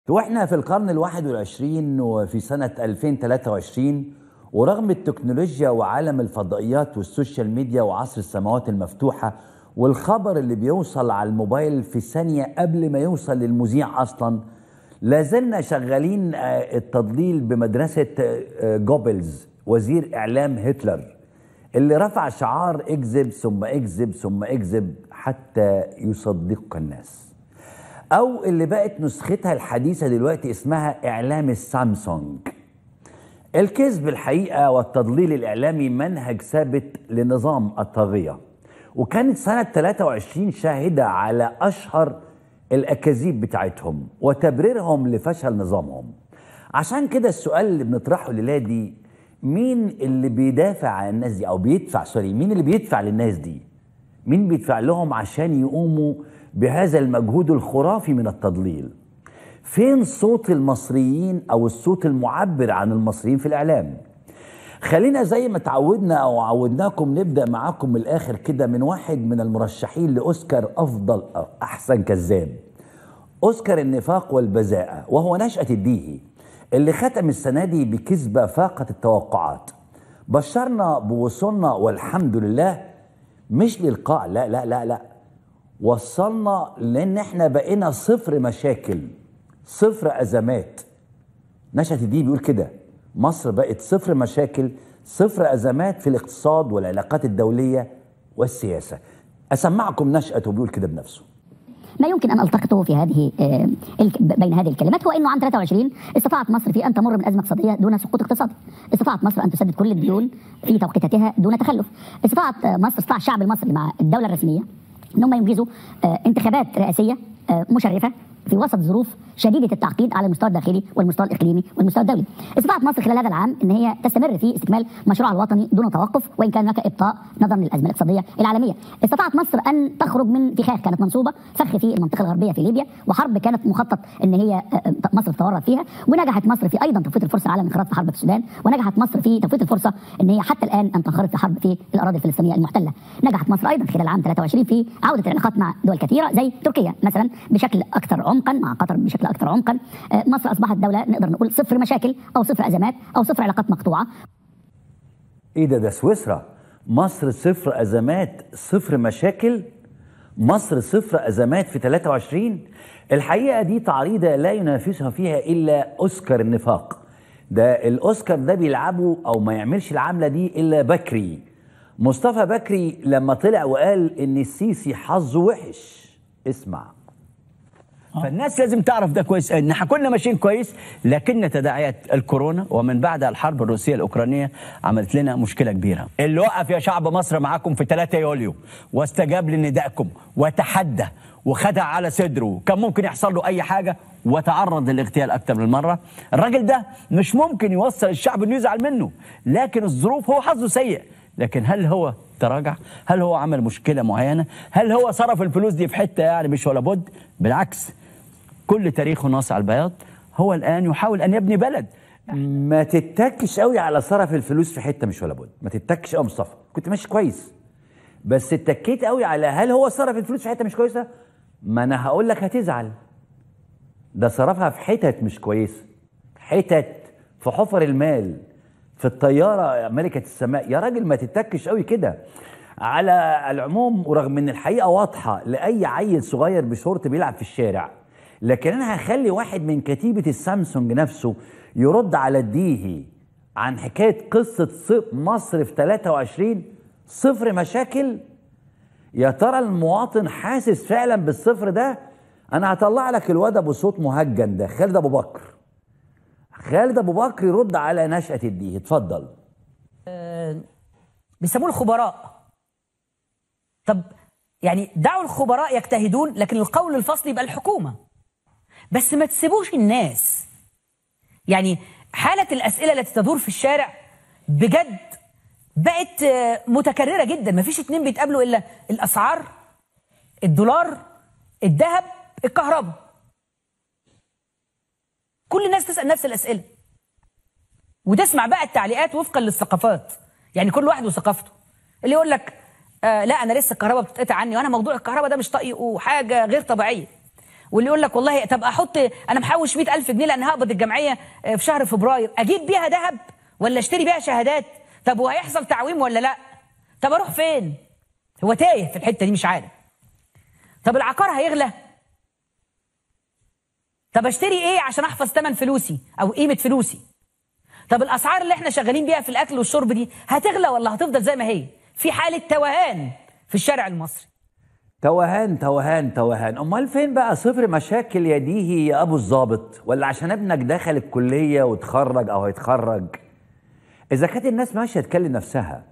واحنا في القرن الواحد والعشرين وفي سنة 2023 ورغم التكنولوجيا وعالم الفضائيات والسوشيال ميديا وعصر السماوات المفتوحة والخبر اللي بيوصل على الموبايل في ثانية قبل ما يوصل للمذيع أصلا لازلنا شغالين آه، التضليل بمدرسة آه، جوبلز وزير إعلام هتلر اللي رفع شعار اكذب ثم اكذب ثم اكذب حتى يصدقك الناس او اللي بقت نسختها الحديثه دلوقتي اسمها اعلام السامسونج الكذب الحقيقه والتضليل الاعلامي منهج ثابت لنظام الطاغيه وكانت سنه 23 شاهده على اشهر الاكاذيب بتاعتهم وتبريرهم لفشل نظامهم عشان كده السؤال اللي بنطرحه الليله دي مين اللي بيدافع عن الناس دي او بيدفع سوري مين اللي بيدفع للناس دي مين بيدفع لهم عشان يقوموا بهذا المجهود الخرافي من التضليل فين صوت المصريين او الصوت المعبر عن المصريين في الاعلام خلينا زي ما تعودنا او عودناكم نبدا معاكم من الاخر كده من واحد من المرشحين لاوسكار افضل احسن كذاب اوسكار النفاق والبذاءه وهو نشاه الديهي اللي ختم السنه دي بكذبه فاقت التوقعات بشرنا بوصولنا والحمد لله مش للقاع لا لا لا لا وصلنا لان احنا بقينا صفر مشاكل صفر ازمات نشأة دي بيقول كده مصر بقت صفر مشاكل صفر ازمات في الاقتصاد والعلاقات الدوليه والسياسه اسمعكم نشأته بيقول كده بنفسه ما يمكن ان التقطه في هذه آه، الك- بين هذه الكلمات هو انه عام 23 استطاعت مصر في ان تمر من ازمه اقتصاديه دون سقوط اقتصادي، استطاعت مصر ان تسدد كل الديون في توقيتاتها دون تخلف، استطاعت آه، مصر استطاع الشعب المصري مع الدوله الرسميه ان هم ينجزوا آه، انتخابات رئاسيه آه، مشرفه في وسط ظروف شديده التعقيد على المستوى الداخلي والمستوى الاقليمي والمستوى الدولي. استطاعت مصر خلال هذا العام ان هي تستمر في استكمال مشروعها الوطني دون توقف وان كان هناك ابطاء نظرا للازمه الاقتصاديه العالميه. استطاعت مصر ان تخرج من فخاخ كانت منصوبه فخ في المنطقه الغربيه في ليبيا وحرب كانت مخطط ان هي آه، آه، مصر تتورط فيها ونجحت مصر في ايضا تفويت الفرصه على الانخراط في حرب في السودان ونجحت مصر في تفويت الفرصه ان هي حتى الان ان تنخرط في حرب في الاراضي الفلسطينيه المحتله. نجحت مصر ايضا خلال عام 23 في عوده العلاقات مع دول كثيره زي تركيا مثلا بشكل اكثر عمقا مع قطر بشكل اكثر عمقا. آه، مصر اصبحت دوله نقدر نقول صفر مشاكل او صفر ازمات او صفر علاقات مقطوعه. ايه ده ده سويسرا مصر صفر ازمات صفر مشاكل مصر صفر ازمات في 23 الحقيقه دي تعريضه لا ينافسها فيها الا اوسكار النفاق ده الاوسكار ده بيلعبه او ما يعملش العمله دي الا بكري مصطفى بكري لما طلع وقال ان السيسي حظه وحش اسمع فالناس لازم تعرف ده كويس ان احنا كنا ماشيين كويس لكن تداعيات الكورونا ومن بعدها الحرب الروسيه الاوكرانيه عملت لنا مشكله كبيره اللي وقف يا شعب مصر معاكم في 3 يوليو واستجاب لندائكم وتحدى وخدع على صدره كان ممكن يحصل له اي حاجه وتعرض للاغتيال اكتر من مره الراجل ده مش ممكن يوصل الشعب انه يزعل منه لكن الظروف هو حظه سيء لكن هل هو تراجع هل هو عمل مشكله معينه هل هو صرف الفلوس دي في حته يعني مش ولا بد بالعكس كل تاريخه ناصع على البياض هو الان يحاول ان يبني بلد ما تتكش قوي على صرف الفلوس في حته مش ولا بد ما تتكش قوي مصطفى كنت ماشي كويس بس اتكيت قوي على هل هو صرف الفلوس في حته مش كويسه ما انا هقول لك هتزعل ده صرفها في حتت مش كويسه حتت في حفر المال في الطياره ملكه السماء يا راجل ما تتكش قوي كده على العموم ورغم ان الحقيقه واضحه لاي عيل صغير بشورت بيلعب في الشارع لكن انا هخلي واحد من كتيبه السامسونج نفسه يرد على الديهي عن حكايه قصه ص- مصر في 23 صفر مشاكل يا ترى المواطن حاسس فعلا بالصفر ده انا هطلع لك الواد ابو صوت مهجن ده خالد ابو بكر خالد ابو بكر يرد على نشأة الديهي اتفضل بيسموه الخبراء طب يعني دعوا الخبراء يجتهدون لكن القول الفصل يبقى الحكومة بس ما تسيبوش الناس يعني حالة الأسئلة التي تدور في الشارع بجد بقت آه، متكررة جدا ما فيش اتنين بيتقابلوا إلا الأسعار الدولار الذهب الكهرباء كل الناس تسأل نفس الأسئلة وتسمع بقى التعليقات وفقا للثقافات يعني كل واحد وثقافته اللي يقول لك آه لا انا لسه الكهرباء بتتقطع عني وانا موضوع الكهرباء ده مش طايقه حاجه غير طبيعيه واللي يقول لك والله طب احط انا محوش 100000 جنيه لان هقبض الجمعيه آه، في شهر فبراير اجيب بيها ذهب ولا اشتري بيها شهادات طب وهيحصل تعويم ولا لا طب اروح فين هو تايه في الحته دي مش عارف طب العقار هيغلى طب اشتري ايه عشان احفظ ثمن فلوسي او قيمه فلوسي طب الاسعار اللي احنا شغالين بيها في الاكل والشرب دي هتغلى ولا هتفضل زي ما هي في حاله توهان في الشارع المصري توهان توهان توهان امال فين بقى صفر مشاكل يديه يا ابو الظابط ولا عشان ابنك دخل الكليه وتخرج او هيتخرج اذا كانت الناس ماشيه تكلم نفسها